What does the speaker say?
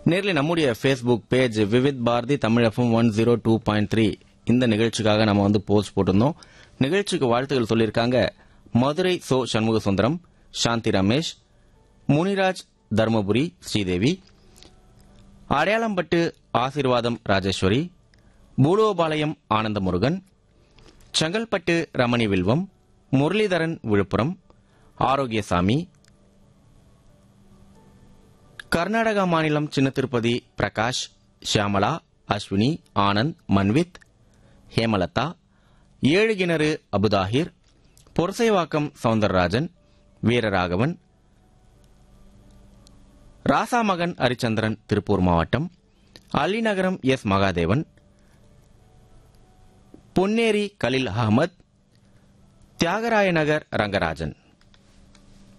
நேரில் நம்முடைய Facebook page Vividh Bharati Tamil FM one zero two point three இந்த நிகழ்ச்சிக்காக நம்ம வந்து போஸ்ட் போட்டிருந்தோம் நிகழ்ச்சிக்கு வாழ்த்துக்கள் சொல்லியிருக்காங்க மதுரை சோ சண்முக சுந்தரம் சாந்தி ரமேஷ் முனிராஜ் தர்மபுரி ஸ்ரீதேவி அடையாளம்பட்டு ஆசீர்வாதம் ராஜேஸ்வரி பூலோபாளையம் ஆனந்தமுருகன் செங்கல்பட்டு ரமணி வில்வம் முரளிதரன் விழுப்புரம் ஆரோக்கியசாமி கர்நாடகா மாநிலம் சின்ன திருப்பதி பிரகாஷ் ஷியாமலா அஸ்வினி ஆனந்த் மன்வித் ஹேமலதா ஏழு கிணறு அபுதாஹிர் பொரசைவாக்கம் சவுந்தரராஜன் வீரராகவன் ராசாமகன் ஹரிச்சந்திரன் திருப்பூர் மாவட்டம் அலிநகரம் எஸ் மகாதேவன் பொன்னேரி கலில் அகமத் தியாகராய நகர் ரங்கராஜன்